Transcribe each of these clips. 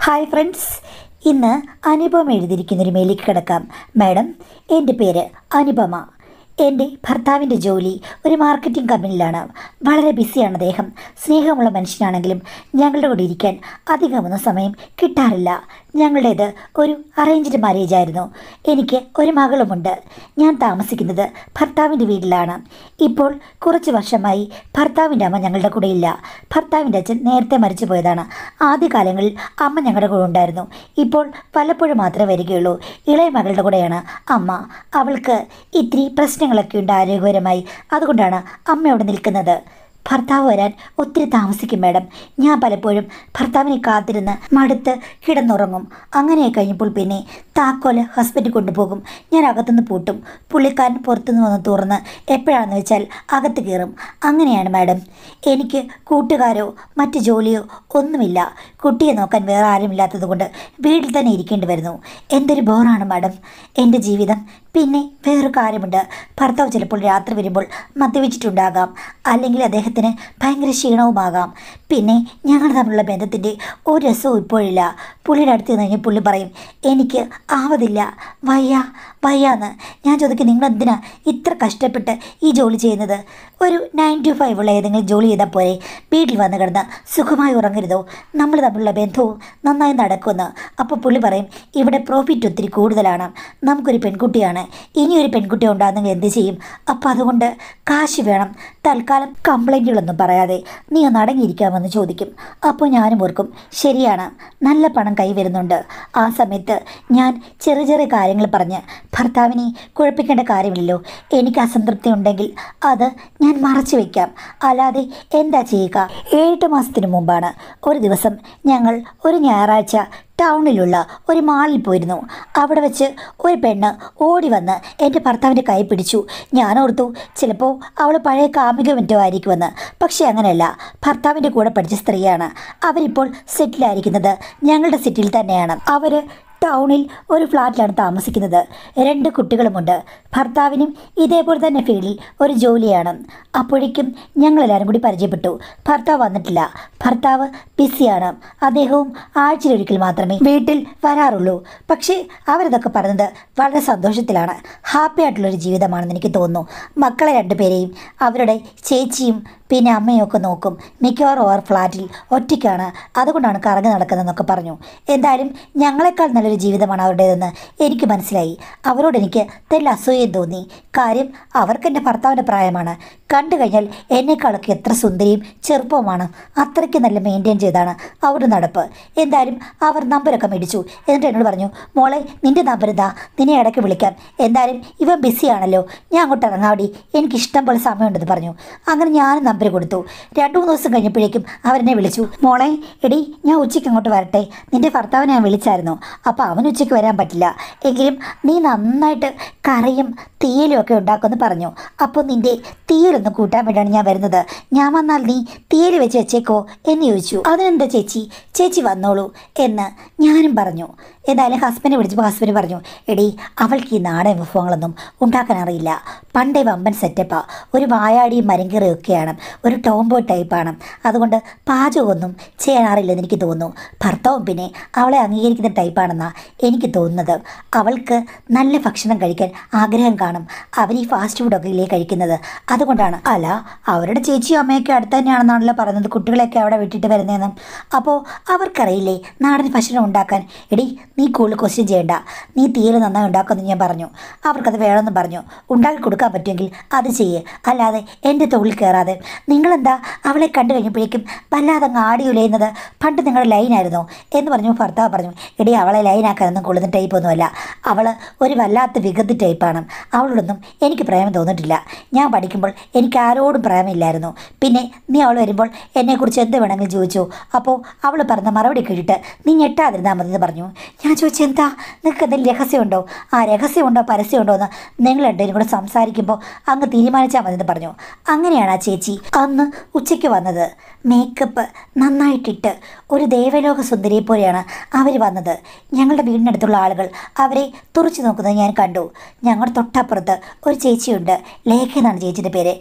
hi friends ഇന്ന് അനുപമ എഴുതിയിരിക്കുന്ന ഒരു മെയിലേക്ക് കിടക്കാം മാഡം എൻ്റെ പേര് അനുപമ എൻ്റെ ഭർത്താവിൻ്റെ ജോലി ഒരു മാർക്കറ്റിംഗ് കമ്പനിയിലാണ് വളരെ ബിസിയാണ് അദ്ദേഹം സ്നേഹമുള്ള മനുഷ്യനാണെങ്കിലും ഞങ്ങളുടെ കൂടെ ഇരിക്കാൻ അധികമൊന്നും സമയം കിട്ടാറില്ല ഞങ്ങളുടേത് ഒരു അറേഞ്ച്ഡ് മാരേജ് ആയിരുന്നു എനിക്ക് ഒരു മകളുമുണ്ട് ഞാൻ താമസിക്കുന്നത് ഭർത്താവിൻ്റെ വീട്ടിലാണ് ഇപ്പോൾ കുറച്ച് വർഷമായി ഭർത്താവിൻ്റെ അമ്മ ഞങ്ങളുടെ കൂടെ ഇല്ല ഭർത്താവിൻ്റെ അച്ഛൻ നേരത്തെ മരിച്ചു പോയതാണ് ആദ്യകാലങ്ങളിൽ അമ്മ ഞങ്ങളുടെ കൂടെ ഉണ്ടായിരുന്നു ഇപ്പോൾ വല്ലപ്പോഴും മാത്രമേ വരികയുള്ളൂ ഇളയ മകളുടെ കൂടെയാണ് അമ്മ അവൾക്ക് ഇത്തിരി പ്രശ്നങ്ങളൊക്കെ ഉണ്ട് ആരോഗ്യപരമായി അതുകൊണ്ടാണ് അമ്മ അവിടെ നിൽക്കുന്നത് ഭർത്താവ് വരാൻ ഒത്തിരി താമസിക്കും മാഡം ഞാൻ പലപ്പോഴും ഭർത്താവിനെ കാത്തിരുന്ന് മടുത്ത് കിടന്നുറങ്ങും അങ്ങനെ കഴിഞ്ഞപ്പോൾ പിന്നെ താക്കോല് ഹസ്ബൻഡ് കൊണ്ടുപോകും ഞാൻ അകത്തുനിന്ന് പൂട്ടും പുള്ളിക്കാരൻ പുറത്തുനിന്ന് വന്ന് തുറന്ന് എപ്പോഴാണെന്ന് വെച്ചാൽ അകത്ത് കയറും അങ്ങനെയാണ് മാഡം എനിക്ക് കൂട്ടുകാരോ മറ്റ് ജോലിയോ ഒന്നുമില്ല കുട്ടിയെ നോക്കാൻ വേറെ ആരുമില്ലാത്തത് കൊണ്ട് വീട്ടിൽ തന്നെ ഇരിക്കേണ്ടി വരുന്നു എന്തൊരു ബോറാണ് മാഡം എൻ്റെ ജീവിതം പിന്നെ വേറൊരു കാര്യമുണ്ട് ഭർത്താവ് ചിലപ്പോൾ രാത്രി വരുമ്പോൾ മദ്യപിച്ചിട്ടുണ്ടാകാം അല്ലെങ്കിൽ അദ്ദേഹത്തിന് ഭയങ്കര ക്ഷീണവുമാകാം പിന്നെ ഞങ്ങൾ തമ്മിലുള്ള ബന്ധത്തിൻ്റെ ഒരു രസവും ഇപ്പോഴില്ല പുള്ളിയുടെ അടുത്ത് നിന്ന് കഴിഞ്ഞാൽ പുള്ളി പറയും എനിക്ക് ആവതില്ല വയ്യ വയ്യാന്ന് ഞാൻ ചോദിക്കും നിങ്ങൾ എന്തിനാ ഇത്ര കഷ്ടപ്പെട്ട് ഈ ജോലി ചെയ്യുന്നത് ഒരു നയൻ ടു ഫൈവ് ഉള്ള ഏതെങ്കിലും ജോലി ചെയ്താൽ പോരെ വീട്ടിൽ വന്ന് കിടന്ന് സുഖമായി ഉറങ്ങരുതോ നമ്മൾ തമ്മിലുള്ള ബന്ധവും നന്നായി നടക്കുമെന്ന് അപ്പോൾ പുള്ളി പറയും ഇവിടെ പ്രോഫിറ്റ് ഒത്തിരി കൂടുതലാണ് നമുക്കൊരു പെൺകുട്ടിയാണ് ഇനിയൊരു പെൺകുട്ടി ഉണ്ടാകുന്നെങ്കിൽ എന്ത് ചെയ്യും അപ്പോൾ അതുകൊണ്ട് കാശ് വേണം തൽക്കാലം കംപ്ലൈൻറ്റുകളൊന്നും പറയാതെ നീ ഒന്ന് അടങ്ങിയിരിക്കാമെന്ന് ചോദിക്കും അപ്പോൾ ഞാനും ഓർക്കും ശരിയാണ് നല്ല പണം കൈ വരുന്നുണ്ട് ആ സമയത്ത് ഞാൻ ചെറിയ ചെറിയ കാര്യങ്ങൾ പറഞ്ഞ് ഭർത്താവിനെ കുഴപ്പിക്കേണ്ട കാര്യമില്ലല്ലോ എനിക്ക് അസംതൃപ്തി ഉണ്ടെങ്കിൽ അത് ഞാൻ മറച്ചു വയ്ക്കാം അല്ലാതെ എന്താ ചെയ്യുക ഏഴെട്ട് മാസത്തിന് മുമ്പാണ് ഒരു ദിവസം ഞങ്ങൾ ഒരു ഞായറാഴ്ച ടൗണിലുള്ള ഒരു മാളിൽ പോയിരുന്നു അവിടെ വെച്ച് ഒരു പെണ്ണ് ഓടി വന്ന് എൻ്റെ ഭർത്താവിൻ്റെ കൈ പിടിച്ചു ഞാൻ ഓർത്തു ചിലപ്പോൾ അവൾ പഴയ കാമിക മറ്റോ ആയിരിക്കുമെന്ന് പക്ഷേ അങ്ങനെയല്ല ഭർത്താവിൻ്റെ കൂടെ പഠിച്ച സ്ത്രീയാണ് അവരിപ്പോൾ സെറ്റിലായിരിക്കുന്നത് ഞങ്ങളുടെ സിറ്റിയിൽ തന്നെയാണ് അവർ ടൗണിൽ ഒരു ഫ്ലാറ്റിലാണ് താമസിക്കുന്നത് രണ്ട് കുട്ടികളുമുണ്ട് ഭർത്താവിനും ഇതേപോലെ തന്നെ ഫീൽഡിൽ ഒരു ജോലിയാണ് അപ്പോഴേക്കും ഞങ്ങളെല്ലാവരും കൂടി പരിചയപ്പെട്ടു ഭർത്താവ് വന്നിട്ടില്ല ഭർത്താവ് ബിസിയാണ് അദ്ദേഹവും ആഴ്ചയിലൊരിക്കൽ മാത്രമേ വീട്ടിൽ വരാറുള്ളൂ പക്ഷേ അവരിതൊക്കെ പറഞ്ഞത് വളരെ സന്തോഷത്തിലാണ് ഹാപ്പി ആയിട്ടുള്ളൊരു ജീവിതമാണെന്ന് എനിക്ക് തോന്നുന്നു മക്കളെ രണ്ടുപേരെയും അവരുടെ ചേച്ചിയും പിന്നെ അമ്മയും ഒക്കെ നോക്കും മിക്കവാറും അവർ ഫ്ലാറ്റിൽ ഒറ്റയ്ക്കാണ് അതുകൊണ്ടാണ് കറങ്ങി നടക്കുന്നതെന്നൊക്കെ പറഞ്ഞു എന്തായാലും ഞങ്ങളെക്കാൾ നല്ലൊരു ജീവിതമാണ് അവരുടേതെന്ന് എനിക്ക് മനസ്സിലായി അവരോട് എനിക്ക് തെല്ല അസൂയം തോന്നി കാര്യം അവർക്ക് എൻ്റെ ഭർത്താവിൻ്റെ പ്രായമാണ് കണ്ടു കഴിഞ്ഞാൽ എന്നെക്കാളൊക്കെ എത്ര സുന്ദരിയും ചെറുപ്പവുമാണ് അത്രയ്ക്ക് നല്ല മെയിൻറ്റെയിൻ ചെയ്താണ് അവരുടെ നടപ്പ് എന്തായാലും അവർ നമ്പരൊക്കെ മേടിച്ചു എന്നിട്ട് എന്നോട് പറഞ്ഞു മോളെ നിൻ്റെ നമ്പർ ഇതാ നിന്നെ ഇടയ്ക്ക് വിളിക്കാം എന്തായാലും ഇവൻ ബിസിയാണല്ലോ ഞാൻ അങ്ങോട്ട് ഇറങ്ങാവടി എനിക്ക് ഇഷ്ടം പോലെ സമയമുണ്ടെന്ന് പറഞ്ഞു അങ്ങനെ ഞാൻ നമ്പർ കൊടുത്തു രണ്ട് മൂന്ന് ദിവസം കഴിഞ്ഞപ്പോഴേക്കും അവരെന്നെ വിളിച്ചു മോളെ എടി ഞാൻ ഉച്ചയ്ക്ക് അങ്ങോട്ട് വരട്ടെ നിൻ്റെ ഭർത്താവിനെ ഞാൻ വിളിച്ചായിരുന്നു അപ്പോൾ അവൻ ഉച്ചയ്ക്ക് വരാൻ പറ്റില്ല എങ്കിലും നീ നന്നായിട്ട് കറിയും തീയലും ഒക്കെ ഉണ്ടാക്കുമെന്ന് പറഞ്ഞു അപ്പോൾ നിൻ്റെ തീയലൊന്ന് കൂട്ടാൻ വേണ്ടിയാണ് ഞാൻ വരുന്നത് ഞാൻ വന്നാൽ നീ തീയൽ വെച്ച് വെച്ചേക്കോ എന്ന് ചോദിച്ചു അതിനെന്താ ചേച്ചി ചേച്ചി വന്നോളൂ എന്ന് ഞാനും പറഞ്ഞു എന്തായാലും ഹസ്ബൻഡ് വിളിച്ചപ്പോൾ ഹസ്ബൻഡ് പറഞ്ഞു എടി അവൾക്ക് ഈ നാടൻ വിഭവങ്ങളൊന്നും ഉണ്ടാക്കാൻ അറിയില്ല പണ്ടേ വമ്പൻ സെറ്റപ്പാ ഒരു വായാടിയും മരങ്കറിയും ഒക്കെയാണ് ഒരു ടോംബോ ടൈപ്പാണ് അതുകൊണ്ട് പാചകമൊന്നും ചെയ്യാൻ അറിയില്ലെന്ന് എനിക്ക് തോന്നുന്നു ഭർത്താവും പിന്നെ അവളെ അംഗീകരിക്കുന്ന ടൈപ്പാണെന്നാണ് എനിക്ക് തോന്നുന്നത് അവൾക്ക് നല്ല ഭക്ഷണം കഴിക്കാൻ ആഗ്രഹം കാണും അവർ ഈ ഫാസ്റ്റ് ഫുഡൊക്കെ ഇല്ലേ കഴിക്കുന്നത് അതുകൊണ്ടാണ് അല്ല അവരുടെ ചേച്ചിയും അമ്മയൊക്കെ അടുത്ത് തന്നെയാണെന്നാണല്ലോ പറയുന്നത് കുട്ടികളെയൊക്കെ അവിടെ വിട്ടിട്ട് വരുന്നതെന്നും അപ്പോൾ അവർക്കറിയില്ലേ നാടൻ ഭക്ഷണം ഉണ്ടാക്കാൻ എടി നീ കൂടുതൽ ക്വസ്റ്റ്യൻ ചെയ്യണ്ട നീ തീരെ നന്നായി ഉണ്ടാക്കുമെന്ന് ഞാൻ പറഞ്ഞു അവർക്കത് വേണമെന്ന് പറഞ്ഞു ഉണ്ടാക്കി കൊടുക്കാൻ പറ്റുമെങ്കിൽ അത് ചെയ്യ് അല്ലാതെ എൻ്റെ തൊഴിൽ കയറാതെ നിങ്ങളെന്താ അവളെ കണ്ടു കഴിഞ്ഞപ്പോഴേക്കും വല്ലാതെ അങ്ങ് ആടി ഉലയുന്നത് പണ്ട് നിങ്ങളുടെ ലൈനായിരുന്നോ എന്ന് പറഞ്ഞു ഭർത്താവ് പറഞ്ഞു എടി അവളെ ലൈനാക്കാനൊന്നും കൊള്ളുന്ന ടൈപ്പൊന്നുമല്ല അവൾ ഒരു വല്ലാത്ത വിഗതി ടൈപ്പാണ് അവളോടൊന്നും എനിക്ക് പ്രേമം തോന്നിയിട്ടില്ല ഞാൻ പഠിക്കുമ്പോൾ എനിക്ക് ആരോടും പ്രേമമില്ലായിരുന്നു പിന്നെ നീ അവൾ വരുമ്പോൾ എന്നെക്കുറിച്ച് എന്ത് വേണമെങ്കിലും ചോദിച്ചു അപ്പോൾ അവൾ പറഞ്ഞ മറുപടി കേട്ടിട്ട് നീ ഞെട്ടാതിരുന്നാൽ മതി എന്ന് പറഞ്ഞു ഞാൻ ചോദിച്ചു എന്താ നിങ്ങൾക്ക് എന്തെങ്കിലും രഹസ്യമുണ്ടോ ആ രഹസ്യമുണ്ടോ പരസ്യമുണ്ടോ എന്ന് നിങ്ങൾ രണ്ടുപേരും കൂടെ സംസാരിക്കുമ്പോൾ അങ്ങ് തീരുമാനിച്ചാൽ മതി എന്ന് പറഞ്ഞു അങ്ങനെയാണ് ആ ചേച്ചി അന്ന് ഉച്ചയ്ക്ക് വന്നത് മേക്കപ്പ് നന്നായിട്ടിട്ട് ഒരു ദേവലോക സുന്ദരിയെ പോലെയാണ് അവർ വന്നത് ഞങ്ങളുടെ വീടിനടുത്തുള്ള ആളുകൾ അവരെ തുറച്ചു നോക്കുന്നത് ഞാൻ കണ്ടു ഞങ്ങളുടെ തൊട്ടപ്പുറത്ത് ഒരു ചേച്ചിയുണ്ട് ലേഖ എന്നാണ് ചേച്ചിയുടെ പേര്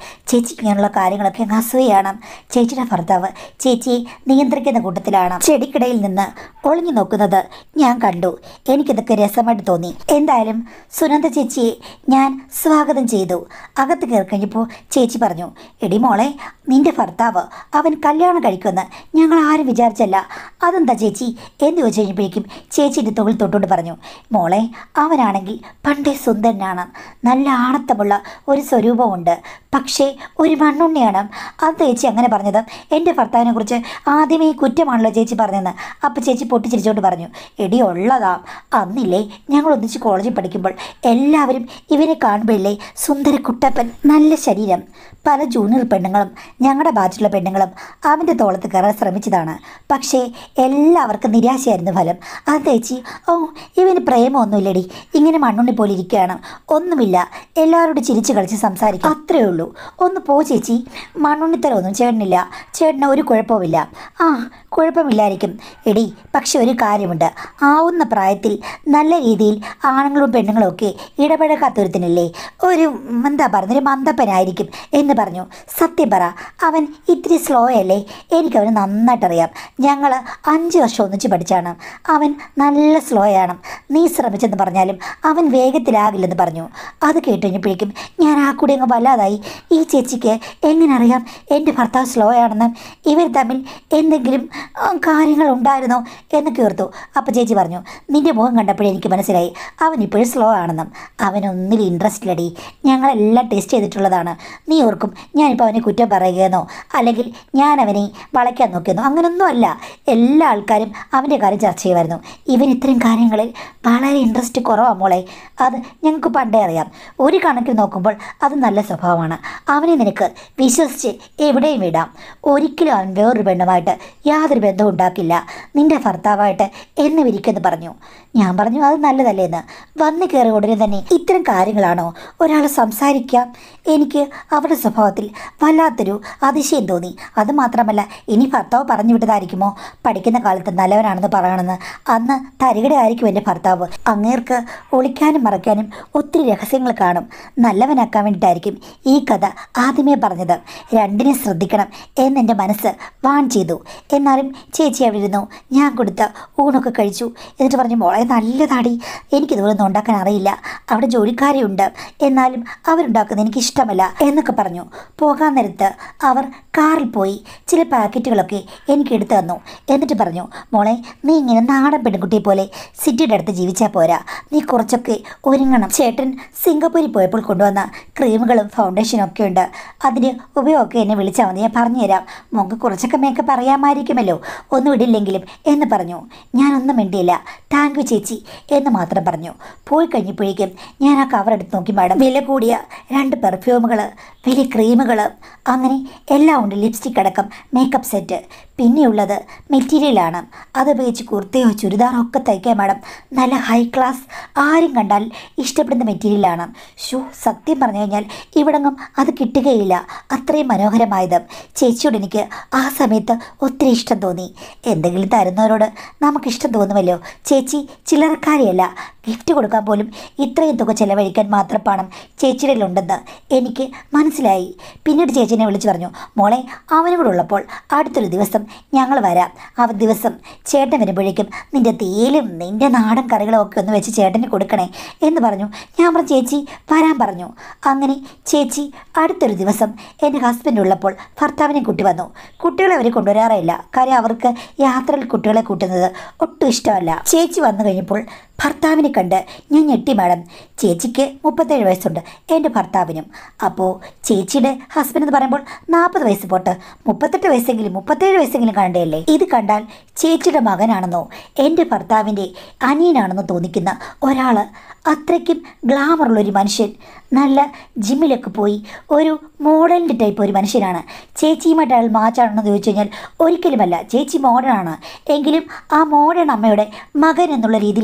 ചേച്ചിക്ക് ഇങ്ങനെയുള്ള കാര്യങ്ങളൊക്കെ അങ്ങ് അസൂയാണ് ചേച്ചിയുടെ ഭർത്താവ് ചേച്ചിയെ നിയന്ത്രിക്കുന്ന കൂട്ടത്തിലാണ് ചെടിക്കിടയിൽ നിന്ന് ഒളിഞ്ഞു നോക്കുന്നത് ഞാൻ കണ്ടു എനിക്കിതൊക്കെ രസമായിട്ട് തോന്നി എന്തായാലും സുനന്ദ ചേച്ചിയെ ഞാൻ സ്വാഗതം ചെയ്തു അകത്ത് കയറി കഴിഞ്ഞപ്പോൾ ചേച്ചി പറഞ്ഞു എടി മോളെ നിന്റെ ഭർത്താവ് അവൻ കല്യാണം കഴിക്കുമെന്ന് ഞങ്ങൾ ആരും വിചാരിച്ചല്ല അതെന്താ ചേച്ചി എന്ന് ചോദിച്ചു കഴിഞ്ഞപ്പോഴേക്കും ചേച്ചിൻ്റെ തൊഴിൽ തൊട്ടുകൊണ്ട് പറഞ്ഞു മോളെ അവനാണെങ്കിൽ പണ്ടേ സുന്ദരനാണ് നല്ല ആണത്തമുള്ള ഒരു സ്വരൂപമുണ്ട് പക്ഷേ ഒരു മണ്ണുണ്ണിയാണ് അത് ചേച്ചി അങ്ങനെ പറഞ്ഞത് എൻ്റെ ഭർത്താവിനെ കുറിച്ച് ആദ്യമേ കുറ്റമാണല്ലോ ചേച്ചി പറഞ്ഞതെന്ന് അപ്പം ചേച്ചി പൊട്ടിച്ചിരിച്ചുകൊണ്ട് പറഞ്ഞു എടി ഉള്ളതാ അന്നില്ലേ ഞങ്ങൾ ഒന്നിച്ച് കോളേജിൽ പഠിക്കുമ്പോൾ എല്ലാവരും ഇവനെ കാണുമ്പോഴല്ലേ സുന്ദര കുട്ടപ്പൻ നല്ല ശരീരം പല ജൂനിയർ പെണ്ണുങ്ങളും ഞങ്ങളുടെ ബാച്ചിലുള്ള പെണ്ണുങ്ങളും അവൻ്റെ തോളത്ത് കയറാൻ ശ്രമിച്ചതാണ് പക്ഷേ എല്ലാവർക്കും നിരാശയായിരുന്നു ഫലം അത് ചേച്ചി ഓ ഇവന് പ്രേമമൊന്നുമില്ലടി ഇങ്ങനെ മണ്ണുണ്ണി പോലെ ഇരിക്കുകയാണ് ഒന്നുമില്ല എല്ലാവരോടും ചിരിച്ച് കളിച്ച് സംസാരിക്കും അത്രേ ഉള്ളൂ ഒന്ന് പോ ചേച്ചി മണ്ണുണ്ണിത്തരമൊന്നും ചേട്ടനില്ല ചേട്ടന് ഒരു കുഴപ്പവുമില്ല ആ കുഴപ്പമില്ലായിരിക്കും എടി പക്ഷെ ഒരു കാര്യമുണ്ട് ആവുന്ന പ്രായത്തിൽ നല്ല രീതിയിൽ ആണുങ്ങളും പെണ്ണുങ്ങളും ഒക്കെ ഇടപഴകാത്തൊരുത്തിനല്ലേ ഒരു ഉം, എന്താ പറഞ്ഞൊരു മന്ദപ്പനായിരിക്കും എന്ന് പറഞ്ഞു സത്യം പറ അവൻ ഇത്തിരി സ്ലോ അല്ലേ എനിക്കവന് നന്നായിട്ടറിയാം ഞങ്ങൾ അഞ്ച് വർഷം ഒന്നിച്ച് പഠിച്ചാണ് അവൻ നല്ല സ്ലോ ആണ് നീ ശ്രമിച്ചെന്ന് പറഞ്ഞാലും അവൻ വേഗത്തിലാകില്ലെന്ന് പറഞ്ഞു അത് കേട്ട് കഴിഞ്ഞപ്പോഴേക്കും ഞാൻ ആ കൂടി അങ്ങ് വല്ലാതായി ഈ ചേച്ചിക്ക് എങ്ങനെ അറിയാം എൻ്റെ ഭർത്താവ് സ്ലോ ആണെന്ന് ഇവർ തമ്മിൽ എന്തെങ്കിലും ആ, കാര്യങ്ങൾ ഉണ്ടായിരുന്നോ എന്ന് കേർത്തു അപ്പോൾ ചേച്ചി പറഞ്ഞു നിന്റെ മുഖം കണ്ടപ്പോഴേ എനിക്ക് മനസ്സിലായി അവൻ ഇപ്പോഴും സ്ലോ ആണെന്നും അവനൊന്നിലും ഇൻട്രസ്റ്റ് ഇല്ലടി ഞങ്ങളെല്ലാം ടെസ്റ്റ് ചെയ്തിട്ടുള്ളതാണ് നീ ഓർക്കും ഞാനിപ്പോൾ അവനെ കുറ്റം പറയുകയെന്നോ അല്ലെങ്കിൽ ഞാൻ അവനെ വളയ്ക്കാൻ നോക്കിയെന്നോ അങ്ങനൊന്നും അല്ല എല്ലാ ആൾക്കാരും അവൻ്റെ കാര്യം ചർച്ച ചെയ്യുമായിരുന്നു ഇവൻ ഇത്തരം കാര്യങ്ങളിൽ വളരെ ഇൻട്രസ്റ്റ് കുറവാണ് മോളെ അത് ഞങ്ങൾക്ക് പണ്ടേ അറിയാം ഒരു കണക്കിൽ നോക്കുമ്പോൾ അത് നല്ല സ്വഭാവമാണ് അവനെ നിനക്ക് വിശ്വസിച്ച് എവിടെയും വിടാം ഒരിക്കലും അവൻ വേറൊരു പെണ്ണുമായിട്ട് യാതൊരു ബന്ധവും ഉണ്ടാക്കില്ല നിന്റെ ഭർത്താവായിട്ട് എന്ന് വിരിക്കെന്ന് പറഞ്ഞു ഞാൻ പറഞ്ഞു അത് നല്ലതല്ലേ എന്ന് വന്നു കയറി ഉടനെ തന്നെ ഇത്തരം കാര്യങ്ങളാണോ ഒരാൾ സംസാരിക്കാം എനിക്ക് അവരുടെ സ്വഭാവത്തിൽ വല്ലാത്തൊരു അതിശയം തോന്നി അത് മാത്രമല്ല ഇനി ഭർത്താവ് പറഞ്ഞു വിട്ടതായിരിക്കുമോ പഠിക്കുന്ന കാലത്ത് നല്ലവനാണെന്ന് പറയണമെന്ന് അന്ന് തരികട ആയിരിക്കും എൻ്റെ ഭർത്താവ് അങ്ങേർക്ക് ഒളിക്കാനും മറയ്ക്കാനും ഒത്തിരി രഹസ്യങ്ങൾ കാണും നല്ലവനാക്കാൻ വേണ്ടിയിട്ടായിരിക്കും ഈ കഥ ആദ്യമേ പറഞ്ഞത് രണ്ടിനെ ശ്രദ്ധിക്കണം എന്നെൻ്റെ മനസ്സ് വാൺ ചെയ്തു എന്നാലും ചേച്ചി അവിടെ ഇരുന്നു ഞാൻ കൊടുത്ത ഊണൊക്കെ കഴിച്ചു എന്നിട്ട് പറഞ്ഞു മോളെ നല്ലതാടി എനിക്കിതുപോലൊന്നും ഉണ്ടാക്കാൻ അറിയില്ല അവിടെ ജോലിക്കാരുണ്ട് എന്നാലും അവരുണ്ടാക്കുന്നത് എനിക്ക് ഇഷ്ടമല്ല എന്നൊക്കെ പറഞ്ഞു പോകാൻ നേരത്ത് അവർ കാറിൽ പോയി ചില പാക്കറ്റുകളൊക്കെ എനിക്ക് എടുത്തു തന്നു എന്നിട്ട് പറഞ്ഞു മോളെ നീ ഇങ്ങനെ നാടൻ പെൺകുട്ടിയെ പോലെ സിറ്റിയുടെ അടുത്ത് ജീവിച്ചാൽ പോരാ നീ കുറച്ചൊക്കെ ഒരുങ്ങണം ചേട്ടൻ സിംഗപ്പൂരിൽ പോയപ്പോൾ കൊണ്ടുവന്ന ക്രീമുകളും ഫൗണ്ടേഷനും ഒക്കെ ഉണ്ട് അതിന് ഉപയോഗമൊക്കെ എന്നെ വിളിച്ചാൽ മതി ഞാൻ പറഞ്ഞുതരാം മോക്ക് കുറച്ചൊക്കെ മേക്കപ്പ് അറിയാമായിരിക്കുമല്ലോ ഒന്നും ഇടില്ലെങ്കിലും എന്ന് പറഞ്ഞു ഞാനൊന്നും മിണ്ടിയില്ല താങ്ക് യു ചേച്ചി എന്ന് മാത്രം പറഞ്ഞു പോയി കഴിഞ്ഞപ്പോഴേക്കും ഞാൻ ആ കവർ എടുത്ത് നോക്കി മാഡം വില കൂടിയ രണ്ട് പെർഫ്യൂമുകൾ വലിയ ക്രീമുകൾ അങ്ങനെ എല്ലാം ഉണ്ട് ലിപ്സ്റ്റിക് അടക്കം മേക്കപ്പ് സെറ്റ് പിന്നെയുള്ളത് മെറ്റീരിയലാണ് അത് ഉപയോഗിച്ച് കുർത്തയോ ചുരിദാറോ ഒക്കെ തയ്ക്കാൻ മാഡം നല്ല ഹൈ ക്ലാസ് ആരും കണ്ടാൽ ഇഷ്ടപ്പെടുന്ന മെറ്റീരിയലാണ് ഷൂ സത്യം പറഞ്ഞു കഴിഞ്ഞാൽ ഇവിടെങ്ങും അത് കിട്ടുകയില്ല അത്രയും മനോഹരമായത് ചേച്ചിയോട് എനിക്ക് ആ സമയത്ത് ഒത്തിരി ഇഷ്ടം തോന്നി എന്തെങ്കിലും തരുന്നവരോട് നമുക്ക് ഇഷ്ടം തോന്നുമല്ലോ ചേച്ചി ചില്ലറക്കാരിയല്ല ഗിഫ്റ്റ് കൊടുക്കാൻ പോലും ഇത്രയും തുക ചെലവഴിക്കാൻ മാത്രം പണം ചേച്ചിയുടെ ഉണ്ടെന്ന് എനിക്ക് മനസ്സിലായി പിന്നീട് ചേച്ചിനെ വിളിച്ചു പറഞ്ഞു മോളെ അവനും കൂടെ ഉള്ളപ്പോൾ അടുത്തൊരു ദിവസം ഞങ്ങൾ വരാം ആ ദിവസം ചേട്ടൻ വരുമ്പോഴേക്കും നിൻ്റെ തേയിലും നിൻ്റെ നാടൻ കറികളും ഒക്കെ ഒന്ന് വെച്ച് ചേട്ടന് കൊടുക്കണേ എന്ന് പറഞ്ഞു ഞാൻ പറഞ്ഞു ചേച്ചി വരാൻ പറഞ്ഞു അങ്ങനെ ചേച്ചി അടുത്തൊരു ദിവസം എൻ്റെ ഹസ്ബൻഡ് ഉള്ളപ്പോൾ ഭർത്താവിനെ കൂട്ടി വന്നു കുട്ടികളെ അവർ കൊണ്ടുവരാറില്ല കാര്യം അവർക്ക് യാത്രയിൽ കുട്ടികളെ കൂട്ടുന്നത് ഒട്ടും ഇഷ്ടമല്ല ചേച്ചി വന്നു കഴിഞ്ഞപ്പോൾ ഭർത്താവിനെ കണ്ട് ഞാൻ ഞെട്ടി മാഡം ചേച്ചിക്ക് മുപ്പത്തേഴ് വയസ്സുണ്ട് എൻ്റെ ഭർത്താവിനും അപ്പോൾ ചേച്ചിയുടെ ഹസ്ബൻഡ് എന്ന് പറയുമ്പോൾ നാൽപ്പത് വയസ്സ് പോട്ട് മുപ്പത്തെട്ട് വയസ്സെങ്കിലും മുപ്പത്തേഴ് വയസ്സെങ്കിലും കണ്ടല്ലേ ഇത് കണ്ടാൽ ചേച്ചിയുടെ മകനാണെന്നോ എൻ്റെ ഭർത്താവിൻ്റെ അനിയനാണെന്നോ തോന്നിക്കുന്ന ഒരാൾ അത്രയ്ക്കും ഗ്ലാമറുള്ള ഒരു മനുഷ്യൻ നല്ല ജിമ്മിലൊക്കെ പോയി ഒരു മോഡലിൻ്റെ ടൈപ്പ് ഒരു മനുഷ്യനാണ് ചേച്ചിയുമായിട്ട് അയാൾ മാച്ചാണെന്ന് ചോദിച്ചു കഴിഞ്ഞാൽ ഒരിക്കലുമല്ല ചേച്ചി മോഡേൺ ആണ് എങ്കിലും ആ മോഡേൺ അമ്മയുടെ മകൻ എന്നുള്ള രീതിയിൽ മാത്രമേ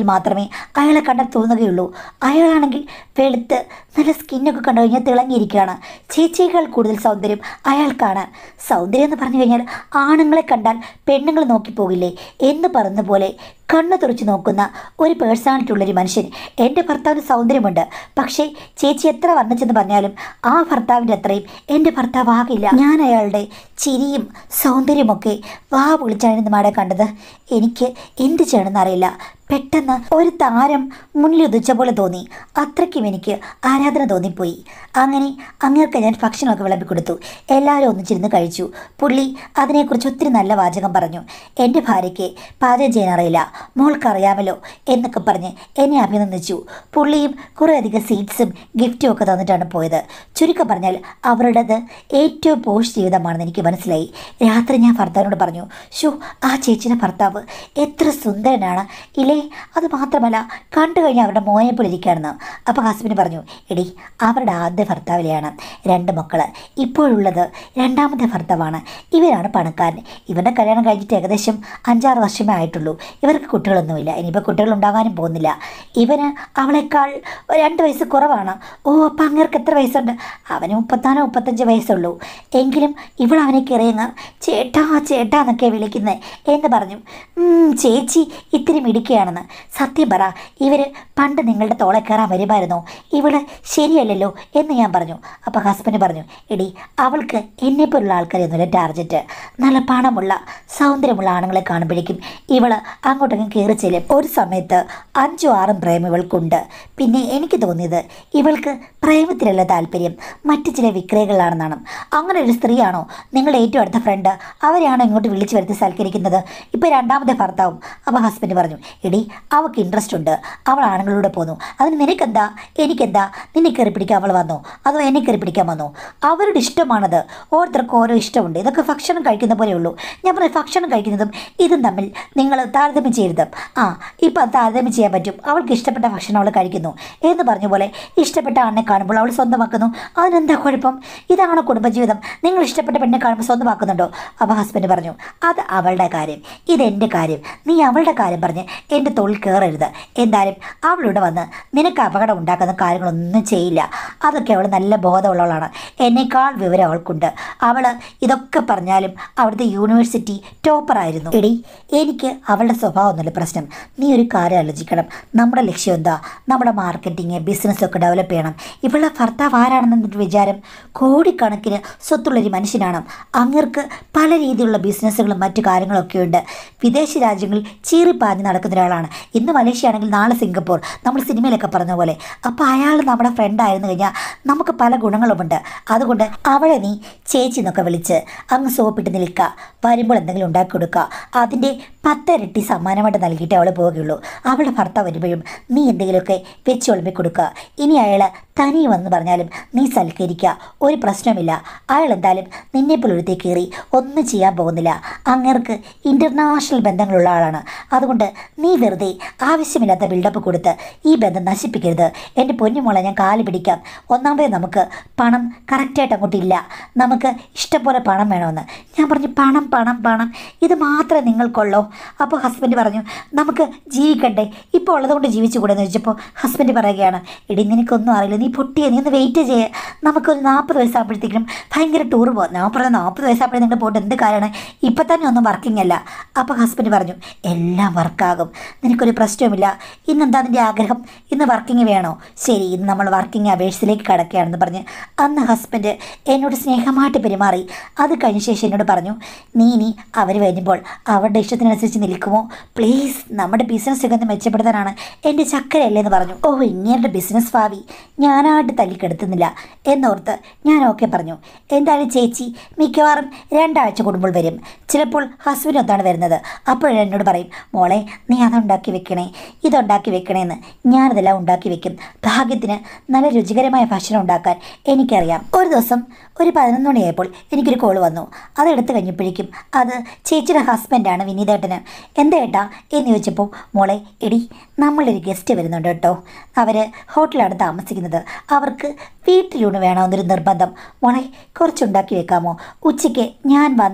മാത്രമേ അയാളെ കണ്ടാൽ തോന്നുകയുള്ളൂ അയാളാണെങ്കിൽ വെളുത്ത് നല്ല സ്കിന്നൊക്കെ കണ്ടു കഴിഞ്ഞാൽ തിളങ്ങിയിരിക്കുകയാണ് ചേച്ചിയേക്കാൾ കൂടുതൽ സൗന്ദര്യം അയാൾക്കാണ് സൗന്ദര്യം എന്ന് പറഞ്ഞു കഴിഞ്ഞാൽ ആണുങ്ങളെ കണ്ടാൽ പെണ്ണുങ്ങൾ നോക്കിപ്പോകില്ലേ എന്ന് പറഞ്ഞ പോലെ കണ്ണു തുറച്ച് നോക്കുന്ന ഒരു പേഴ്സണാലിറ്റി ഉള്ളൊരു മനുഷ്യൻ എൻ്റെ ഭർത്താവിന് സൗന്ദര്യമുണ്ട് പക്ഷേ ചേച്ചി എത്ര വർണ്ണിച്ചെന്ന് പറഞ്ഞാലും ആ ഭർത്താവിൻ്റെ അത്രയും എൻ്റെ ഭർത്താവ് ആകില്ല ഞാൻ അയാളുടെ ചിരിയും സൗന്ദര്യമൊക്കെ വാ പൊളിച്ചാണ് ഇന്ന് മാടെ കണ്ടത് എനിക്ക് എന്ത് ചെയ്യണമെന്ന് അറിയില്ല പെട്ടെന്ന് ഒരു താരം മുന്നിൽ ഉദിച്ച പോലെ തോന്നി അത്രയ്ക്കും എനിക്ക് ആരാധന തോന്നിപ്പോയി അങ്ങനെ അങ്ങേർക്ക് ഞാൻ ഭക്ഷണമൊക്കെ വിളമ്പി കൊടുത്തു എല്ലാവരും ഒന്നിച്ചിരുന്ന് കഴിച്ചു പുള്ളി അതിനെക്കുറിച്ച് ഒത്തിരി നല്ല വാചകം പറഞ്ഞു എൻ്റെ ഭാര്യയ്ക്ക് പാചകം ചെയ്യാൻ അറിയില്ല മോൾക്കറിയാമല്ലോ എന്നൊക്കെ പറഞ്ഞ് എന്നെ അഭിനന്ദിച്ചു പുള്ളിയും കുറേയധികം സീറ്റ്സും ഗിഫ്റ്റും ഒക്കെ തന്നിട്ടാണ് പോയത് ചുരുക്കം പറഞ്ഞാൽ അവരുടേത് ഏറ്റവും പോഷ് ജീവിതമാണെന്ന് എനിക്ക് മനസ്സിലായി രാത്രി ഞാൻ ഭർത്താവിനോട് പറഞ്ഞു ഷോ ആ ചേച്ചിയുടെ ഭർത്താവ് എത്ര സുന്ദരനാണ് ഇല്ലേ അത് മാത്രമല്ല കണ്ടു കഴിഞ്ഞാൽ അവരുടെ മോനെ പോലെ ഇരിക്കുകയാണെന്ന് അപ്പോൾ ഹസ്ബൻഡ് പറഞ്ഞു എടി അവരുടെ ആദ്യ ഭർത്താവിലെയാണ് രണ്ട് മക്കള് ഇപ്പോഴുള്ളത് രണ്ടാമത്തെ ഭർത്താവാണ് ഇവരാണ് പണക്കാരൻ ഇവരുടെ കല്യാണം കഴിഞ്ഞിട്ട് ഏകദേശം അഞ്ചാറ് വർഷമേ ആയിട്ടുള്ളൂ ഇവർക്ക് കുട്ടികളൊന്നുമില്ല ഇനിയിപ്പോൾ കുട്ടികൾ ഉണ്ടാകാനും പോകുന്നില്ല ഇവന് അവളെക്കാൾ രണ്ട് വയസ്സ് കുറവാണ് ഓ അപ്പം അങ്ങേർക്ക് എത്ര വയസ്സുണ്ട് അവന് മുപ്പത്താനോ മുപ്പത്തഞ്ച് വയസ്സുള്ളൂ എങ്കിലും ഇവൾ അവനെ കയറിയങ്ങ് ചേട്ടാ ചേട്ടാ എന്നൊക്കെ വിളിക്കുന്നത് എന്ന് പറഞ്ഞു "ഉം, ചേച്ചി ഇത്തിരി മിടിക്കുകയാണെന്ന് സത്യം പറ ഇവര് പണ്ട് നിങ്ങളുടെ തോളെ കയറാൻ വരുമായിരുന്നോ ഇവള് ശരിയല്ലല്ലോ എന്ന് ഞാൻ പറഞ്ഞു അപ്പോൾ ഹസ്ബൻഡ് പറഞ്ഞു എടി അവൾക്ക് എന്നെപ്പോലുള്ള ആൾക്കാരെയൊന്നുമില്ല ടാർജറ്റ് നല്ല പണമുള്ള സൗന്ദര്യമുള്ള ആണുങ്ങളെ കാണുമ്പോഴേക്കും ഇവള് അങ്ങോട്ടങ്ങ് കയറി ചെല്ലും ഒരു സമയത്ത് അഞ്ചും ആറും പ്രേമം ഇവൾക്കുണ്ട് പിന്നെ എനിക്ക് തോന്നിയത് ഇവൾക്ക് പ്രേമത്തിലല്ല താല്പര്യം മറ്റു ചില വിക്രയങ്ങളിലാണെന്നാണ് അങ്ങനെ ഒരു സ്ത്രീയാണോ നിങ്ങളുടെ ഏറ്റവും അടുത്ത ഫ്രണ്ട് അവരെയാണോ ഇങ്ങോട്ട് വിളിച്ചു വരുത്തി സൽക്കരിക്കുന്നത് ഇപ്പോൾ രണ്ടാമത്തെ ഭർത്താവും അപ്പോൾ ഹസ്ബൻഡ് പറഞ്ഞു എടി അവൾക്ക് ഇൻട്രസ്റ്റ് ഉണ്ട് അവൾ ആണുങ്ങളോട് പോന്നു അതിന് നിനക്കെന്താ എനിക്കെന്താ നിന്നെ കയറി പിടിക്കാൻ അവൾ വന്നോ അതോ എന്നെ കയറി പിടിക്കാൻ വന്നോ അവരുടെ ഇഷ്ടമാണത് ഓരോരുത്തർക്കും ഓരോ ഇഷ്ടമുണ്ട് ഇതൊക്കെ ഭക്ഷണം കഴിക്കുന്ന പോലെയുള്ളൂ ഞാൻ പറയും ഭക്ഷണം കഴിക്കുന്നതും ഇതും തമ്മിൽ നിങ്ങൾ താരതമ്യം ചെയ്യരുത് ആ ഇപ്പം അത് താരതമ്യം ചെയ്യാൻ പറ്റും അവൾക്ക് ഇഷ്ടപ്പെട്ട ഭക്ഷണം അവൾ കഴിക്കുന്നു എന്ന് പറഞ്ഞ പോലെ ഇഷ്ടപ്പെട്ട ആണിനെ കാണുമ്പോൾ അവൾ സ്വന്തമാക്കുന്നു അതിനെന്താ കുഴപ്പം ഇതാണോ കുടുംബജീവിതം നിങ്ങൾ ഇഷ്ടപ്പെട്ട പെണ്ണിനെ കാണുമ്പോൾ സ്വന്തമാക്കുന്നുണ്ടോ അപ്പോൾ ഹസ്ബൻഡ് പറഞ്ഞു അത് അവളുടെ കാര്യം ഇതെൻ്റെ കാര്യം നീ അവളുടെ കാര്യം പറഞ്ഞ് എൻ്റെ തൊഴിൽ കയറരുത് എന്തായാലും അവളിവിടെ വന്ന് നിനക്ക് അപകടം ഉണ്ടാക്കുന്ന കാര്യങ്ങളൊന്നും ചെയ്യില്ല അതൊക്കെ അവൾ നല്ല ബോധമുള്ളവളാണ് എന്നേക്കാൾ വിവരം അവൾക്കുണ്ട് അവൾ ഇതൊക്കെ പറഞ്ഞാലും അവിടുത്തെ യൂണിവേഴ്സിറ്റി ടോപ്പറായിരുന്നു എടി എനിക്ക് അവളുടെ സ്വഭാവമൊന്നുമില്ല പ്രശ്നം നീ ഒരു കാര്യം ആലോചിക്കണം നമ്മുടെ ലക്ഷ്യം എന്താ നമ്മുടെ മാർക്കറ്റിങ് ബിസിനസ്സൊക്കെ ഡെവലപ്പ് ചെയ്യണം ഇവളുടെ ഭർത്താവ് ആരാണെന്നൊരു വിചാരം കോടിക്കണക്കിന് സ്വത്തുള്ളൊരു മനുഷ്യനാണ് അങ്ങർക്ക് പല രീതിയിലുള്ള ബിസിനസ്സുകളും മറ്റു കാര്യങ്ങളൊക്കെ ഉണ്ട് വിദേശ രാജ്യങ്ങളിൽ ചീറിപ്പാഞ്ഞ് നടക്കുന്ന ഒരാളാണ് ഇന്ന് മലേഷ്യ ആണെങ്കിൽ നാളെ സിംഗപ്പൂർ നമ്മൾ സിനിമയിലൊക്കെ പറഞ്ഞ പോലെ അപ്പോൾ അയാൾ നമ്മുടെ ഫ്രണ്ട് ആയിരുന്നു കഴിഞ്ഞാൽ നമുക്ക് പല ഗുണങ്ങളുമുണ്ട് അതുകൊണ്ട് അവളെ നീ ചേച്ചി എന്നൊക്കെ വിളിച്ച് അങ്ങ് സോപ്പിട്ട് നിൽക്കുക വരുമ്പോൾ എന്തെങ്കിലും ഉണ്ടാക്കി കൊടുക്കുക അതിൻ്റെ പത്തിരട്ടി സമ്മാനമായിട്ട് നൽകിയിട്ട് അവൾ പോവുകയുള്ളൂ അവളുടെ ഭർത്താവ് വരുമ്പോഴും നീ എന്തെങ്കിലുമൊക്കെ വെച്ച് ഒളിമ്പി കൊടുക്കുക ഇനി അയാൾ തനിയെ വന്ന് പറഞ്ഞാലും നീ സൽക്കരിക്കുക ഒരു പ്രശ്നമില്ല അയാൾ എന്തായാലും നിന്നെപ്പോൾ ഒരുത്തി കയറി ഒന്നും ചെയ്യാൻ പോകുന്നില്ല അങ്ങേർക്ക് ഇൻ്റർനാഷണൽ ബന്ധങ്ങളുള്ള ആളാണ് അതുകൊണ്ട് നീ വെറുതെ ആവശ്യമില്ലാത്ത ബിൽഡപ്പ് കൊടുത്ത് ഈ ബന്ധം നശിപ്പിക്കരുത് എൻ്റെ പൊന്നുമോളെ ഞാൻ കാല് പിടിക്കാം ഒന്നാമതേ നമുക്ക് പണം കറക്റ്റായിട്ട് അങ്ങോട്ട് ഇല്ല നമുക്ക് ഇഷ്ടംപോലെ പണം വേണമെന്ന് ഞാൻ പറഞ്ഞു പണം പണം പണം ഇത് മാത്രമേ നിങ്ങൾക്കുള്ളൂ അപ്പോൾ ഹസ്ബൻഡ് പറഞ്ഞു നമുക്ക് ജീവിക്കണ്ടേ ഇപ്പോൾ ഉള്ളതുകൊണ്ട് ജീവിച്ചു കൂടെ എന്ന് ചോദിച്ചപ്പോൾ ഹസ്ബൻഡ് പറയുകയാണ് എടി നിനക്കൊന്നും അറിയില്ല നീ പൊട്ടിയ നീ ഒന്ന് വെയിറ്റ് ചെയ്യേ നമുക്കൊരു നാൽപ്പത് വയസ്സാകുമ്പോഴത്തേക്കും ഭയങ്കര ടൂർ പോകാം ഞാൻ പറഞ്ഞ നാൽപ്പത് വയസ്സാകുമ്പോഴേ നിങ്ങൾ പോയിട്ട് എന്ത് കാര്യമാണ് ഇപ്പം തന്നെ ഒന്നും വർക്കിംഗ് അല്ല അപ്പോൾ ഹസ്ബൻഡ് പറഞ്ഞു എല്ലാം വർക്കാകും നിനക്കൊരു പ്രശ്നവുമില്ല ഇന്നെന്താ നിൻ്റെ ആഗ്രഹം ഇന്ന് വർക്കിംഗ് വേണോ ശരി ഇന്ന് നമ്മൾ വർക്കിംഗ് അവേഴ്സിലേക്ക് കടക്കുകയാണെന്ന് പറഞ്ഞ് അന്ന് ഹസ്ബൻഡ് എന്നോട് സ്നേഹമായിട്ട് പെരുമാറി അത് കഴിഞ്ഞ ശേഷം എന്നോട് പറഞ്ഞു നീ ഇനി അവർ വരുമ്പോൾ അവരുടെ ഇഷ്ടത്തിനനുസരിച്ച് നിൽക്കുമോ പ്ലീസ് നമ്മുടെ ബിസിനസ് ഒക്കെ ഒന്ന് മെച്ചപ്പെടുത്താനാണ് എൻ്റെ ചക്കരയല്ലേ എന്ന് പറഞ്ഞു ഓ ഇങ്ങേരുടെ ബിസിനസ് ഭാവി ഞാനായിട്ട് തല്ലിക്കെടുത്തുന്നില്ല എന്നോർത്ത് ഞാൻ ഓക്കെ പറഞ്ഞു എന്തായാലും ചേച്ചി മിക്കവാറും രണ്ടാഴ്ച കൂടുമ്പോൾ വരും ചിലപ്പോൾ ഹസ്ബൻഡൊത്താണ് വരുന്നത് അപ്പോഴും എന്നോട് പറയും മോളെ നീ അതുണ്ടാക്കി വെക്കണേ ഇതുണ്ടാക്കി വെക്കണേന്ന് ഞാനതെല്ലാം ഉണ്ടാക്കി വെക്കും ഭാഗ്യത്തിന് നല്ല രുചികരമായ ഭക്ഷണം ഉണ്ടാക്കാൻ എനിക്കറിയാം ഒരു ദിവസം ഒരു പതിനൊന്ന് മണിയായപ്പോൾ എനിക്കൊരു കോൾ വന്നു അത് എടുത്തു കഴിഞ്ഞപ്പോഴേക്കും അത് ചേച്ചിയുടെ ഹസ്ബൻഡാണ് വിനീതേട്ടന് എന്താ ഏട്ടാ എന്ന് ചോദിച്ചപ്പോൾ മോളെ എടി നമ്മളൊരു ഗസ്റ്റ് വരുന്നുണ്ട് കേട്ടോ അവർ ഹോട്ടലാണ് താമസിക്കുന്നത് അവർക്ക് വീട്ടിലൂണ് വേണമെന്നൊരു നിർബന്ധം മോളെ കുറച്ചുണ്ടാക്കി വെക്കാമോ ഉച്ചയ്ക്ക് ഞാൻ വന്ന്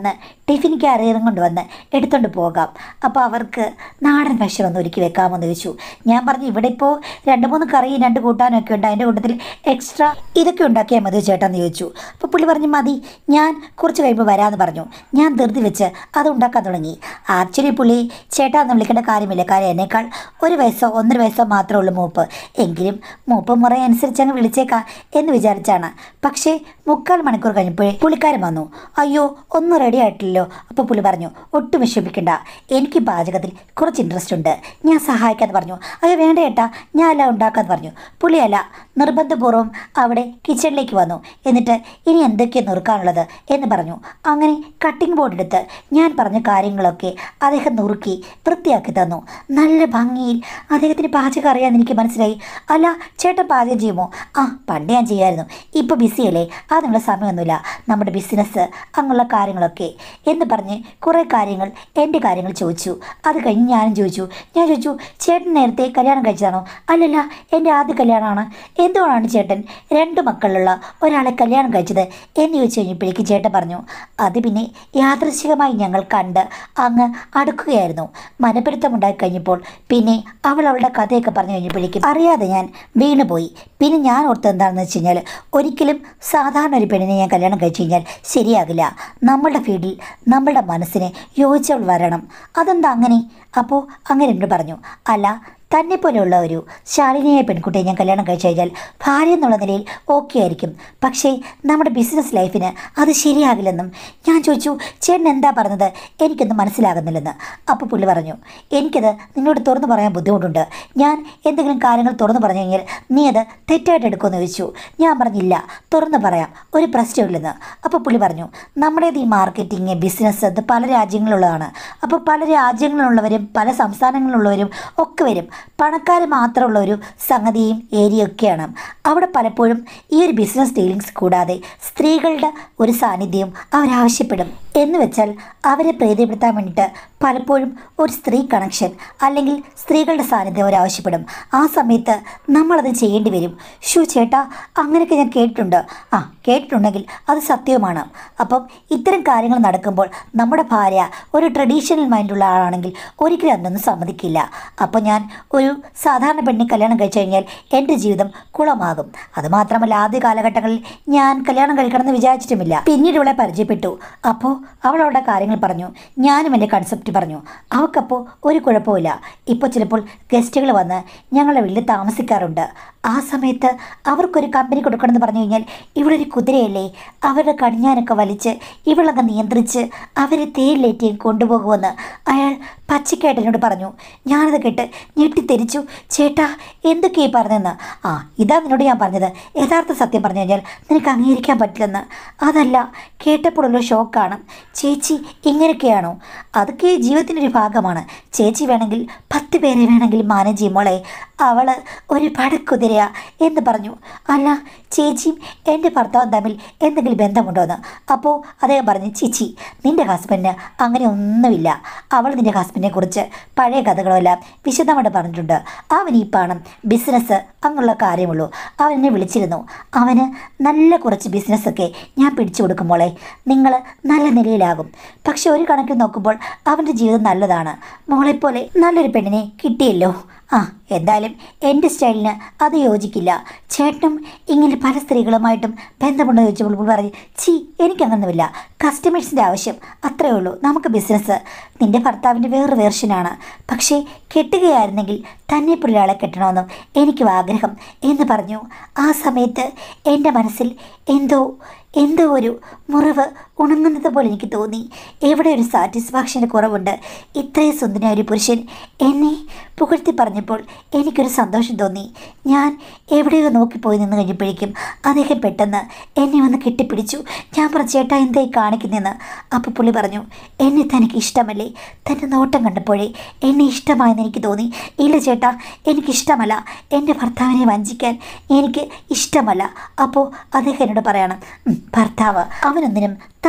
ടിഫിൻ ക്യാരിയറും കൊണ്ടുവന്ന് എടുത്തുകൊണ്ട് പോകാം അപ്പോൾ അവർക്ക് നാടൻ ഭക്ഷണം ഒന്ന് ഒരുക്കി വെക്കാമെന്ന് ചോദിച്ചു ഞാൻ പറഞ്ഞു ഇവിടെ ഇപ്പോൾ രണ്ട് മൂന്ന് കറിയും രണ്ട് കൂട്ടാനും ഒക്കെ ഉണ്ട് അതിൻ്റെ കൂട്ടത്തിൽ എക്സ്ട്രാ ഇതൊക്കെ ഉണ്ടാക്കിയാൽ മതി ചേട്ടാന്ന് ചോദിച്ചു അപ്പോൾ പുള്ളി പറഞ്ഞു മതി ഞാൻ കുറച്ച് കഴിയുമ്പോൾ വരാമെന്ന് പറഞ്ഞു ഞാൻ ധൃതി വെച്ച് അത് ഉണ്ടാക്കാൻ തുടങ്ങി ആക്ച്വലി പുള്ളി ചേട്ടാന്ന് വിളിക്കേണ്ട കാര്യമില്ല കാര്യം എന്നേക്കാൾ ഒരു വയസ്സോ ഒന്നര വയസ്സോ മാത്രമേ ഉള്ളൂ മൂപ്പ് എങ്കിലും മൂപ്പ് മുറ അനുസരിച്ച് അങ്ങ് വിളിച്ചേക്കാം എന്ന് വിചാരിച്ചാണ് പക്ഷേ മുക്കാൽ മണിക്കൂർ കഴിഞ്ഞപ്പോഴേ പുള്ളിക്കാരൻ വന്നു അയ്യോ ഒന്നും റെഡി ആയിട്ടില്ലല്ലോ അപ്പോൾ പുള്ളി പറഞ്ഞു ഒട്ടും വിഷമിക്കണ്ട എനിക്ക് പാചകത്തിൽ കുറച്ച് ഇൻട്രസ്റ്റ് ഉണ്ട് ഞാൻ സഹായിക്കാമെന്ന് പറഞ്ഞു അയ്യോ വേണ്ട ഏട്ടാ ഞാൻ എല്ലാം ഉണ്ടാക്കാമെന്ന് പറഞ്ഞു പുള്ളിയല്ല നിർബന്ധപൂർവ്വം അവിടെ കിച്ചണിലേക്ക് വന്നു എന്നിട്ട് ഇനി എന്തൊക്കെയാണ് നുറുക്കാനുള്ളത് എന്ന് പറഞ്ഞു അങ്ങനെ കട്ടിംഗ് ബോർഡ് എടുത്ത് ഞാൻ പറഞ്ഞ കാര്യങ്ങളൊക്കെ അദ്ദേഹം നുറുക്കി വൃത്തിയാക്കി തന്നു നല്ല ഭംഗിയിൽ അദ്ദേഹത്തിന് പാചകം അറിയാമെന്ന് എനിക്ക് മനസ്സിലായി അല്ല ചേട്ടൻ പാചകം ചെയ്യുമോ ആ പണ്ട് ഞാൻ ചെയ്യായിരുന്നു ഇപ്പോൾ ബിസിയല്ലേ അതിനുള്ള സമയമൊന്നുമില്ല നമ്മുടെ ബിസിനസ് അങ്ങനെയുള്ള കാര്യങ്ങളൊക്കെ എന്ന് പറഞ്ഞ് കുറേ കാര്യങ്ങൾ എൻ്റെ കാര്യങ്ങൾ ചോദിച്ചു അത് കഴിഞ്ഞ് ഞാനും ചോദിച്ചു ഞാൻ ചോദിച്ചു ചേട്ടൻ നേരത്തെ കല്യാണം കഴിച്ചതാണോ അല്ലല്ല എൻ്റെ ആദ്യ കല്യാണമാണ് എന്തുകൊണ്ടാണ് ചേട്ടൻ രണ്ട് മക്കളുള്ള ഒരാളെ കല്യാണം കഴിച്ചത് എന്ന് ചോദിച്ചു കഴിഞ്ഞപ്പോഴേക്ക് ചേട്ടൻ പറഞ്ഞു അത് പിന്നെ യാദൃശികമായി ഞങ്ങൾ കണ്ട് അങ്ങ് അടുക്കുകയായിരുന്നു മനപ്പെരുത്തമുണ്ടായി കഴിഞ്ഞപ്പോൾ പിന്നെ അവൾ അവളുടെ കഥയൊക്കെ പറഞ്ഞു കഴിഞ്ഞപ്പോഴേക്കും അറിയാതെ ഞാൻ വീണുപോയി പിന്നെ ഞാൻ ഓർത്തത് എന്താണെന്ന് വെച്ച് കഴിഞ്ഞാൽ ഒരിക്കലും സാധാരണ ഒരു പെണ്ണിനെ ഞാൻ കല്യാണം കഴിച്ചു കഴിഞ്ഞാൽ ശരിയാകില്ല നമ്മളുടെ ഫീൽഡിൽ നമ്മളുടെ മനസ്സിന് യോജിച്ചവൾ വരണം അതെന്താ അങ്ങനെ അപ്പോൾ അങ്ങനെ എന്നോട് പറഞ്ഞു അല്ല തന്നെ പോലെയുള്ള ഒരു ശാലിനിയായ പെൺകുട്ടിയെ ഞാൻ കല്യാണം കഴിച്ചു കഴിഞ്ഞാൽ ഭാര്യ എന്നുള്ള നിലയിൽ ഓക്കെ ആയിരിക്കും പക്ഷേ നമ്മുടെ ബിസിനസ് ലൈഫിന് അത് ശരിയാകില്ലെന്നും ഞാൻ ചോദിച്ചു ചേട്ടൻ എന്താ പറഞ്ഞത് എനിക്കൊന്നും മനസ്സിലാകുന്നില്ലെന്ന് അപ്പോൾ പുള്ളി പറഞ്ഞു എനിക്കത് നിന്നോട് തുറന്നു പറയാൻ ബുദ്ധിമുട്ടുണ്ട് ഞാൻ എന്തെങ്കിലും കാര്യങ്ങൾ തുറന്നു പറഞ്ഞു കഴിഞ്ഞാൽ നീ അത് തെറ്റായിട്ട് എടുക്കുമെന്ന് ചോദിച്ചു ഞാൻ പറഞ്ഞില്ല തുറന്നു പറയാം ഒരു പ്രശ്നമില്ലെന്ന് അപ്പോൾ പുള്ളി പറഞ്ഞു നമ്മുടേത് ഈ മാർക്കറ്റിംഗ് ബിസിനസ് അത് പല രാജ്യങ്ങളിലുള്ളതാണ് അപ്പോൾ പല രാജ്യങ്ങളിലുള്ളവരും പല സംസ്ഥാനങ്ങളിലുള്ളവരും ഒക്കെ വരും പണക്കാർ മാത്രമുള്ള ഒരു സംഗതിയും ഏരിയയൊക്കെയാണ് അവിടെ പലപ്പോഴും ഈ ഒരു ബിസിനസ് ഡീലിങ്സ് കൂടാതെ സ്ത്രീകളുടെ ഒരു സാന്നിധ്യം അവരാവശ്യപ്പെടും എന്ന് വെച്ചാൽ അവരെ പ്രീതിപ്പെടുത്താൻ വേണ്ടിയിട്ട് പലപ്പോഴും ഒരു സ്ത്രീ കണക്ഷൻ അല്ലെങ്കിൽ സ്ത്രീകളുടെ സാന്നിധ്യം അവരാവശ്യപ്പെടും ആ സമയത്ത് നമ്മളത് ചെയ്യേണ്ടി വരും ഷൂ ചേട്ടാ അങ്ങനെയൊക്കെ ഞാൻ കേട്ടിട്ടുണ്ട് ആ കേട്ടിട്ടുണ്ടെങ്കിൽ അത് സത്യവുമാണ് അപ്പം ഇത്തരം കാര്യങ്ങൾ നടക്കുമ്പോൾ നമ്മുടെ ഭാര്യ ഒരു ട്രഡീഷണൽ മൈൻഡുള്ള ആളാണെങ്കിൽ ഒരിക്കലും അതിനൊന്നും സമ്മതിക്കില്ല അപ്പോൾ ഞാൻ ഒരു സാധാരണ പെണ്ണിനെ കല്യാണം കഴിച്ചു കഴിഞ്ഞാൽ എൻ്റെ ജീവിതം കുളമാകും അതുമാത്രമല്ല ആദ്യ കാലഘട്ടങ്ങളിൽ ഞാൻ കല്യാണം കഴിക്കണമെന്ന് വിചാരിച്ചിട്ടുമില്ല പിന്നീട് ഇവളെ പരിചയപ്പെട്ടു അപ്പോൾ അവൾ അവളുടെ കാര്യങ്ങൾ പറഞ്ഞു ഞാനും എൻ്റെ കൺസെപ്റ്റ് പറഞ്ഞു അവൾക്കപ്പോൾ ഒരു കുഴപ്പമില്ല ഇപ്പോൾ ചിലപ്പോൾ ഗസ്റ്റുകൾ വന്ന് ഞങ്ങളുടെ വീട്ടിൽ താമസിക്കാറുണ്ട് ആ സമയത്ത് അവർക്കൊരു കമ്പനി കൊടുക്കണമെന്ന് പറഞ്ഞു കഴിഞ്ഞാൽ ഇവളൊരു കുതിരയല്ലേ അവരുടെ കടിഞ്ഞാനൊക്കെ വലിച്ച് ഇവളങ്ങ് നിയന്ത്രിച്ച് അവരെ തേയിലേറ്റി കൊണ്ടുപോകുമെന്ന് അയാൾ പച്ചക്കായിട്ട് എന്നോട് പറഞ്ഞു ഞാനത് കേട്ട് ഞെട്ടിത്തെരിച്ചു ചേട്ടാ എന്തൊക്കെയായി പറഞ്ഞതെന്ന് ആ ഇതാ നിന്നോട് ഞാൻ പറഞ്ഞത് യഥാർത്ഥ സത്യം പറഞ്ഞു കഴിഞ്ഞാൽ നിനക്ക് അംഗീകരിക്കാൻ പറ്റില്ലെന്ന് അതല്ല കേട്ടപ്പോഴുള്ള ഷോക്കാണ് ചേച്ചി ഇങ്ങനെയൊക്കെയാണോ അതൊക്കെ ജീവിതത്തിൻ്റെ ഒരു ഭാഗമാണ് ചേച്ചി വേണമെങ്കിൽ പത്ത് പേരെ വേണമെങ്കിൽ മാനേജ് ചെയ്യുമ്പോളെ അവൾ ഒരു പടക്കുതിരയാ എന്ന് പറഞ്ഞു അല്ല ചേച്ചിയും എൻ്റെ ഭർത്താവും തമ്മിൽ എന്തെങ്കിലും ബന്ധമുണ്ടോ എന്ന് അപ്പോൾ അദ്ദേഹം പറഞ്ഞു ചേച്ചി നിൻ്റെ ഹസ്ബൻഡിന് അങ്ങനെ ഒന്നുമില്ല അവൾ നിൻ്റെ ഹസ്ബൻഡിനെ കുറിച്ച് പഴയ കഥകളെല്ലാം വിശദമായിട്ട് പറഞ്ഞിട്ടുണ്ട് അവൻ ഈ പണം ബിസിനസ് അങ്ങനെയുള്ള കാര്യമുള്ളൂ അവൻ എന്നെ വിളിച്ചിരുന്നു അവന് നല്ല കുറച്ച് ബിസിനസ്സൊക്കെ ഞാൻ പിടിച്ചു കൊടുക്കുമ്പോളെ നിങ്ങൾ നല്ല നിലയിലാകും പക്ഷെ ഒരു കണക്കിൽ നോക്കുമ്പോൾ അവൻ്റെ ജീവിതം നല്ലതാണ് മോളെപ്പോലെ നല്ലൊരു പെണ്ണിനെ കിട്ടിയല്ലോ ആ എന്തായാലും എൻ്റെ സ്റ്റൈലിന് അത് യോജിക്കില്ല ചേട്ടനും ഇങ്ങനെ പല സ്ത്രീകളുമായിട്ടും ബന്ധമുണ്ടോ ചോദിച്ചപ്പോൾ പുള്ളി പറഞ്ഞു ചീ എനിക്കങ്ങനൊന്നുമില്ല കസ്റ്റമേഴ്സിൻ്റെ ആവശ്യം അത്രയേ ഉള്ളൂ നമുക്ക് ബിസിനസ് നിൻ്റെ ഭർത്താവിൻ്റെ വേറൊരു വേർഷനാണ് പക്ഷേ കെട്ടുകയായിരുന്നെങ്കിൽ തന്നെ ഒരാളെ കെട്ടണമെന്നും എനിക്കും ആഗ്രഹം എന്ന് പറഞ്ഞു ആ സമയത്ത് എൻ്റെ മനസ്സിൽ എന്തോ എന്തോ ഒരു മുറിവ് ഉണങ്ങുന്നത് പോലെ എനിക്ക് തോന്നി എവിടെ ഒരു സാറ്റിസ്ഫാക്ഷൻ്റെ കുറവുണ്ട് ഇത്രയും സുന്ദരനായ ഒരു പുരുഷൻ എന്നെ പുകഴ്ത്തി പറഞ്ഞപ്പോൾ എനിക്കൊരു സന്തോഷം തോന്നി ഞാൻ എവിടെയോ നോക്കിപ്പോയി നിന്ന് കഴിഞ്ഞപ്പോഴേക്കും അദ്ദേഹം പെട്ടെന്ന് എന്നെ വന്ന് കെട്ടിപ്പിടിച്ചു ഞാൻ പറഞ്ഞു ചേട്ടാ എന്തായി കാണിക്കുന്നതെന്ന് അപ്പോൾ പുള്ളി പറഞ്ഞു എന്നെ തനിക്ക് ഇഷ്ടമല്ലേ തൻ്റെ നോട്ടം കണ്ടപ്പോഴേ എന്നെ ഇഷ്ടമായെന്ന് എനിക്ക് തോന്നി ഇല്ല ചേട്ടാ എനിക്കിഷ്ടമല്ല എൻ്റെ ഭർത്താവിനെ വഞ്ചിക്കാൻ എനിക്ക് ഇഷ്ടമല്ല അപ്പോൾ അദ്ദേഹം എന്നോട് പറയണം "ഉം, ഭർത്താവ് അവനൊന്നിനും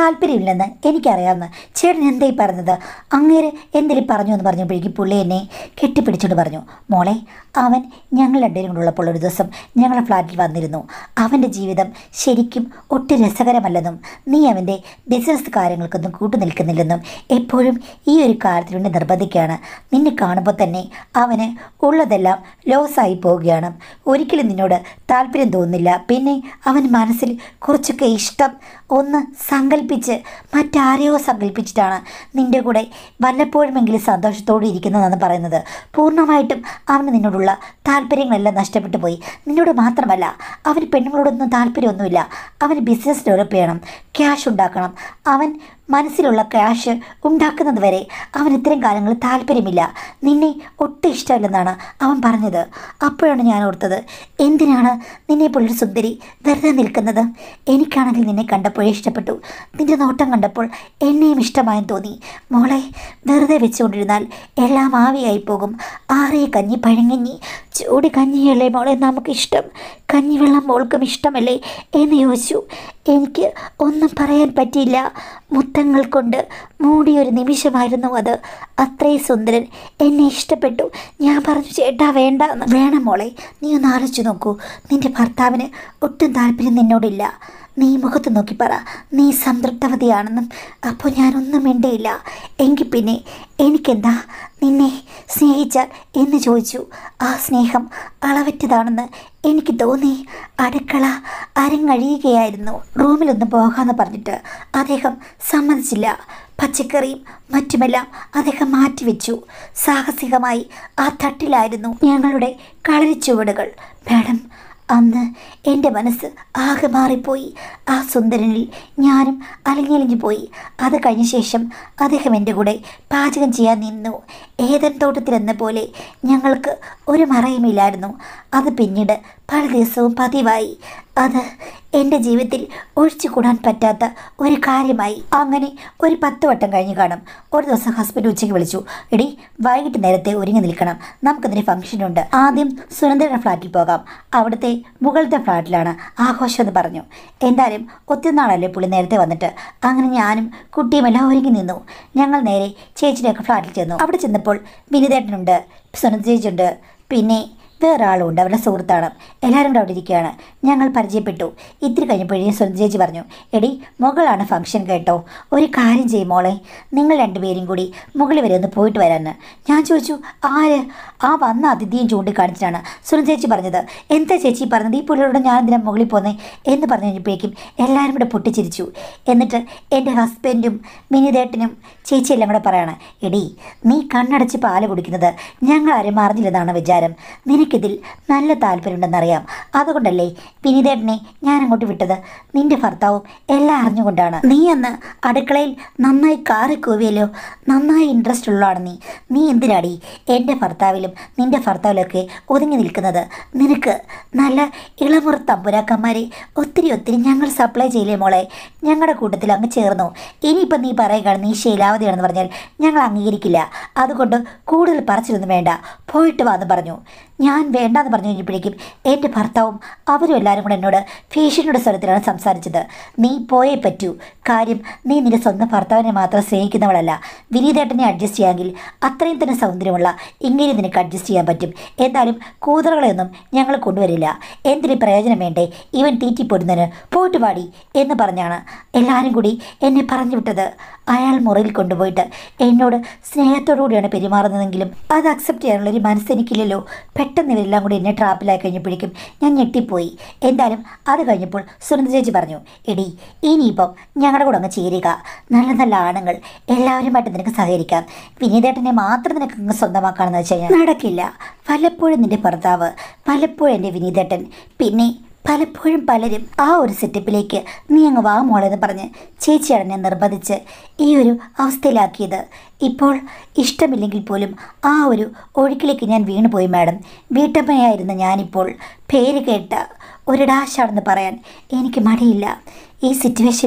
താല്പര്യമില്ലെന്ന് എനിക്കറിയാമെന്ന് ചേട്ടൻ എന്തായി പറഞ്ഞത് അങ്ങേര് എന്തെങ്കിലും പറഞ്ഞു എന്ന് പറഞ്ഞപ്പോഴേക്കും പുള്ളി എന്നെ കെട്ടിപ്പിടിച്ചുകൊണ്ട് പറഞ്ഞു മോളെ അവൻ ഞങ്ങൾ രണ്ടുപേരും കൂടെ ഉള്ളപ്പോൾ ഒരു ദിവസം ഞങ്ങളുടെ ഫ്ലാറ്റിൽ വന്നിരുന്നു അവൻ്റെ ജീവിതം ശരിക്കും ഒട്ടും രസകരമല്ലെന്നും നീ അവൻ്റെ ബിസിനസ് കാര്യങ്ങൾക്കൊന്നും കൂട്ടു നിൽക്കുന്നില്ലെന്നും എപ്പോഴും ഈ ഒരു കാര്യത്തിൽ വേണ്ടി നിർബന്ധിക്കുകയാണ് നിന്നെ കാണുമ്പോൾ തന്നെ അവന് ഉള്ളതെല്ലാം ലോസായി പോവുകയാണ് ഒരിക്കലും നിന്നോട് താല്പര്യം തോന്നുന്നില്ല പിന്നെ അവൻ മനസ്സിൽ കുറച്ചൊക്കെ ഇഷ്ടം ഒന്ന് സങ്കല്പിച്ച് മറ്റാരെയോ സങ്കല്പിച്ചിട്ടാണ് നിൻ്റെ കൂടെ വല്ലപ്പോഴുമെങ്കിലും സന്തോഷത്തോടെ ഇരിക്കുന്നതെന്ന് പറയുന്നത് പൂർണ്ണമായിട്ടും അവന് നിന്നോടുള്ള താല്പര്യങ്ങളെല്ലാം നഷ്ടപ്പെട്ടു പോയി നിന്നോട് മാത്രമല്ല അവന് പെണ്ണുങ്ങളോടൊന്നും താല്പര്യമൊന്നുമില്ല അവന് ബിസിനസ് ഡെവലപ്പ് ചെയ്യണം ക്യാഷ് ഉണ്ടാക്കണം അവൻ മനസ്സിലുള്ള ക്യാഷ് ഉണ്ടാക്കുന്നത് വരെ അവൻ ഇത്തരം കാലങ്ങളിൽ താല്പര്യമില്ല നിന്നെ ഒട്ടും ഇഷ്ടമില്ലെന്നാണ് അവൻ പറഞ്ഞത് അപ്പോഴാണ് ഞാൻ ഓർത്തത് എന്തിനാണ് നിന്നെ പോലൊരു സുന്ദരി വെറുതെ നിൽക്കുന്നത് എനിക്കാണെങ്കിൽ നിന്നെ കണ്ടപ്പോഴേ ഇഷ്ടപ്പെട്ടു നിന്റെ നോട്ടം കണ്ടപ്പോൾ എന്നെയും ഇഷ്ടമായെന്ന് തോന്നി മോളെ വെറുതെ വെച്ചുകൊണ്ടിരുന്നാൽ എല്ലാം ആവിയായി പോകും ആറിയ കഞ്ഞി പഴങ്ങഞ്ഞി ചൂട് കഞ്ഞിയല്ലേ മോളെ നമുക്കിഷ്ടം കഞ്ഞിവെള്ളം മോൾക്കും ഇഷ്ടമല്ലേ എന്ന് ചോദിച്ചു എനിക്ക് ഒന്നും പറയാൻ പറ്റിയില്ല മുത്തങ്ങൾ കൊണ്ട് മൂടിയൊരു നിമിഷമായിരുന്നു അത് അത്രയും സുന്ദരൻ എന്നെ ഇഷ്ടപ്പെട്ടു ഞാൻ പറഞ്ഞു ചേട്ടാ വേണ്ട എന്ന് വേണം മോളെ നീ ഒന്ന് ആലോചിച്ച് നോക്കൂ നിന്റെ ഭർത്താവിന് ഒട്ടും താല്പര്യം നിന്നോടില്ല നീ മുഖത്ത് നോക്കി പറ നീ സംതൃപ്തവതിയാണെന്നും അപ്പോൾ ഞാനൊന്നും മിണ്ടയില്ല എങ്കിൽ പിന്നെ എനിക്കെന്താ നിന്നെ സ്നേഹിച്ചാൽ എന്ന് ചോദിച്ചു ആ സ്നേഹം അളവറ്റതാണെന്ന് എനിക്ക് തോന്നി അടുക്കള അരങ്ങഴിയുകയായിരുന്നു റൂമിലൊന്ന് പോകാമെന്ന് പറഞ്ഞിട്ട് അദ്ദേഹം സമ്മതിച്ചില്ല പച്ചക്കറിയും മറ്റുമെല്ലാം അദ്ദേഹം മാറ്റിവെച്ചു സാഹസികമായി ആ തട്ടിലായിരുന്നു ഞങ്ങളുടെ കളരിച്ചുവടുകൾ മാഡം അന്ന് എൻ്റെ മനസ്സ് ആകെ മാറിപ്പോയി ആ സുന്ദരനിൽ ഞാനും അലഞ്ഞലിഞ്ഞു പോയി അത് കഴിഞ്ഞ ശേഷം അദ്ദേഹം എൻ്റെ കൂടെ പാചകം ചെയ്യാൻ നിന്നു ഏതൻ തോട്ടത്തിലെന്ന പോലെ ഞങ്ങൾക്ക് ഒരു മറയുമില്ലായിരുന്നു അത് പിന്നീട് പല ദിവസവും പതിവായി അത് എൻ്റെ ജീവിതത്തിൽ ഒഴിച്ചുകൂടാൻ പറ്റാത്ത ഒരു കാര്യമായി അങ്ങനെ ഒരു പത്ത് വട്ടം കഴിഞ്ഞ് കാണും ഒരു ദിവസം ഹസ്ബൻഡ് ഉച്ചയ്ക്ക് വിളിച്ചു എടി വൈകിട്ട് നേരത്തെ ഒരുങ്ങി നിൽക്കണം നമുക്കിതിന് ഫംഗ്ഷനുണ്ട് ആദ്യം സുനന്ദയുടെ ഫ്ലാറ്റിൽ പോകാം അവിടുത്തെ മുകളിലത്തെ ഫ്ലാറ്റിലാണ് ആഘോഷം എന്ന് പറഞ്ഞു എന്തായാലും ഒത്തിരി നാളല്ലേ പുള്ളി നേരത്തെ വന്നിട്ട് അങ്ങനെ ഞാനും കുട്ടിയും എല്ലാം ഒരുങ്ങി നിന്നു ഞങ്ങൾ നേരെ ചേച്ചിയുടെയൊക്കെ ഫ്ലാറ്റിൽ ചെന്നു അവിടെ ചെന്നപ്പോൾ വിനിതേട്ടനുണ്ട് സുനന്ദ ചേച്ചിയുണ്ട് പിന്നെ വേറെ ആളുണ്ട് അവരുടെ സുഹൃത്താണ് എല്ലാവരും കൂടെ അവിടെ ഇരിക്കുകയാണ് ഞങ്ങൾ പരിചയപ്പെട്ടു ഇത്തിരി കഴിഞ്ഞപ്പോഴേ സ്വന്തം ചേച്ചി പറഞ്ഞു എടി മുകളാണ് ഫംഗ്ഷൻ കേട്ടോ ഒരു കാര്യം ചെയ്യും മോളെ നിങ്ങൾ രണ്ടുപേരും കൂടി മുകളിൽ വരെ ഒന്ന് പോയിട്ട് വരാമെന്ന് ഞാൻ ചോദിച്ചു ആര് ആ വന്ന അതിഥിയും ചൂണ്ടിക്കാണിച്ചിട്ടാണ് സുനന്ദ ചേച്ചി പറഞ്ഞത് എന്താ ചേച്ചി പറഞ്ഞത് ഈ പുള്ളിയോട് ഞാൻ എന്തിനാ മുകളിൽ പോന്നേ എന്ന് പറഞ്ഞു കഴിഞ്ഞപ്പോഴേക്കും എല്ലാവരും കൂടെ പൊട്ടിച്ചിരിച്ചു എന്നിട്ട് എൻ്റെ ഹസ്ബൻഡും മിനിതേട്ടനും ചേച്ചി എല്ലാം കൂടെ പറയാണ് എടി നീ കണ്ണടച്ച് പാല് കുടിക്കുന്നത് ഞങ്ങൾ ആരും അറിഞ്ഞില്ലെന്നാണ് വിചാരം നിനക്കിതിൽ നല്ല താല്പര്യമുണ്ടെന്നറിയാം അതുകൊണ്ടല്ലേ വിനീതേട്ടനെ ഞാൻ അങ്ങോട്ട് വിട്ടത് നിന്റെ ഭർത്താവും എല്ലാം അറിഞ്ഞുകൊണ്ടാണ് നീ അന്ന് അടുക്കളയിൽ നന്നായി കാറി കൂവിയല്ലോ നന്നായി ഇൻട്രസ്റ്റ് ഉള്ളതാണ് നീ നീ എന്തിനാടി എൻ്റെ ഭർത്താവിലും നിന്റെ ഭർത്താവിലൊക്കെ ഒതുങ്ങി നിൽക്കുന്നത് നിനക്ക് നല്ല ഇളമുറ തമ്പുരാക്കന്മാരെ ഒത്തിരി ഒത്തിരി ഞങ്ങൾ സപ്ലൈ ചെയ്യില്ലേ മോളെ ഞങ്ങളുടെ കൂട്ടത്തിൽ അങ്ങ് ചേർന്നു ഇനിയിപ്പം നീ പറയുകയാണ് നീ ശീലാവതിയാണെന്ന് പറഞ്ഞാൽ ഞങ്ങൾ അംഗീകരിക്കില്ല അതുകൊണ്ട് കൂടുതൽ പറച്ചിലൊന്നും വേണ്ട പോയിട്ട് വാന്ന് പറഞ്ഞു ഞാൻ വേണ്ടാന്ന് പറഞ്ഞു കഴിഞ്ഞപ്പോഴേക്കും എൻ്റെ ഭർത്താവും അവരും എല്ലാവരും കൂടെ എന്നോട് ഭീഷണിയുടെ സ്വരത്തിലാണ് സംസാരിച്ചത് നീ പോയേ പറ്റൂ കാര്യം നീ നിന്റെ സ്വന്തം ഭർത്താവിനെ മാത്രം സ്നേഹിക്കുന്നവളല്ല വിനീതേട്ടനെ അഡ്ജസ്റ്റ് ചെയ്യാമെങ്കിൽ അത്രയും തന്നെ സൗന്ദര്യമുള്ള ഇങ്ങനെ നിനക്ക് അഡ്ജസ്റ്റ് ചെയ്യാൻ പറ്റും എന്തായാലും കൂതറകളെയൊന്നും ഞങ്ങൾ കൊണ്ടുവരില്ല എന്തിന് പ്രയോജനം വേണ്ടേ ഇവൻ തീറ്റിപ്പോരുന്നതിന് പോയിട്ട് പാടി എന്ന് പറഞ്ഞാണ് എല്ലാവരും കൂടി എന്നെ പറഞ്ഞു വിട്ടത് അയാൾ മുറിയിൽ കൊണ്ടുപോയിട്ട് എന്നോട് സ്നേഹത്തോടുകൂടിയാണ് പെരുമാറുന്നതെങ്കിലും അത് അക്സെപ്റ്റ് ചെയ്യാനുള്ള ഒരു മനസ്സെനിക്കില്ലല്ലോ പെട്ടെന്ന് ഇവരെല്ലാം കൂടി എന്നെ ട്രാപ്പിലായി കഴിഞ്ഞപ്പോഴേക്കും ഞാൻ ഞെട്ടിപ്പോയി എന്തായാലും അത് കഴിഞ്ഞപ്പോൾ സുനന്ദ ചേച്ചി പറഞ്ഞു എടി ഇനിയിപ്പം ഞങ്ങളുടെ കൂടെ അങ്ങ് ചേരുക നല്ല നല്ല ആണുങ്ങൾ എല്ലാവരുമായിട്ട് നിനക്ക് സഹകരിക്കാം വിനീതേട്ടനെ മാത്രം നിനക്ക് അങ്ങ് സ്വന്തമാക്കാണെന്ന് വെച്ച് കഴിഞ്ഞാൽ നടക്കില്ല പലപ്പോഴും നിന്റെ ഭർത്താവ് പലപ്പോഴും എൻ്റെ വിനീതേട്ടൻ പിന്നെ പലപ്പോഴും പലരും ആ ഒരു സെറ്റപ്പിലേക്ക് നീ അങ്ങ് വാ മോളെന്ന് പറഞ്ഞ് ചേച്ചിയാണ് എന്നെ നിർബന്ധിച്ച് ഈ ഒരു അവസ്ഥയിലാക്കിയത് ഇപ്പോൾ ഇഷ്ടമില്ലെങ്കിൽ പോലും ആ ഒരു ഒഴുക്കിലേക്ക് ഞാൻ വീണുപോയി മാഡം വീട്ടമ്മയായിരുന്ന ഞാനിപ്പോൾ പേര് കേട്ട ഒരിടാശാണെന്ന് പറയാൻ എനിക്ക് മടിയില്ല ഈ സിറ്റുവേഷനിൽ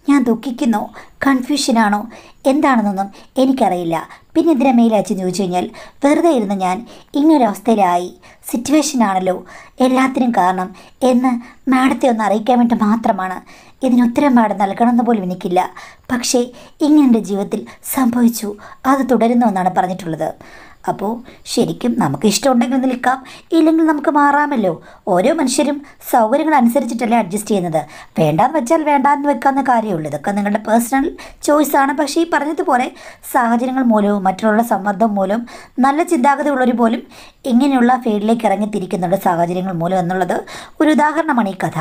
ഞാൻ ദുഃഖിക്കുന്നോ കൺഫ്യൂഷനാണോ എന്താണെന്നൊന്നും എനിക്കറിയില്ല പിന്നെ എന്തിനാ മെയിൽ അയച്ചെന്ന് ചോദിച്ചു കഴിഞ്ഞാൽ വെറുതെ ഇരുന്ന് ഞാൻ ഇങ്ങനൊരവസ്ഥയിലായി സിറ്റുവേഷനാണല്ലോ എല്ലാത്തിനും കാരണം എന്ന് മാഡത്തെ ഒന്ന് അറിയിക്കാൻ വേണ്ടി മാത്രമാണ് ഇതിന് ഉത്തരം മാഡം നൽകണമെന്ന് പോലും എനിക്കില്ല പക്ഷേ ഇങ്ങനെ എൻ്റെ ജീവിതത്തിൽ സംഭവിച്ചു അത് തുടരുന്നു എന്നാണ് പറഞ്ഞിട്ടുള്ളത് അപ്പോൾ ശരിക്കും നമുക്ക് ഇഷ്ടമുണ്ടെങ്കിൽ നിൽക്കാം ഇല്ലെങ്കിൽ നമുക്ക് മാറാമല്ലോ ഓരോ മനുഷ്യരും സൗകര്യങ്ങൾ അനുസരിച്ചിട്ടല്ലേ അഡ്ജസ്റ്റ് ചെയ്യുന്നത് വേണ്ടാന്ന് വെച്ചാൽ വേണ്ടാന്ന് വെക്കാവുന്ന കാര്യമുള്ളൂ ഇതൊക്കെ നിങ്ങളുടെ പേഴ്സണൽ ചോയ്സാണ് പക്ഷേ ഈ പറഞ്ഞതുപോലെ സാഹചര്യങ്ങൾ മൂലവും മറ്റുള്ള സമ്മർദ്ദം മൂലവും നല്ല ചിന്താഗതി ഉള്ളവർ പോലും ഇങ്ങനെയുള്ള ഫീൽഡിലേക്ക് ഇറങ്ങിത്തിരിക്കുന്നുണ്ട് സാഹചര്യങ്ങൾ മൂലം എന്നുള്ളത് ഒരു ഉദാഹരണമാണ് ഈ കഥ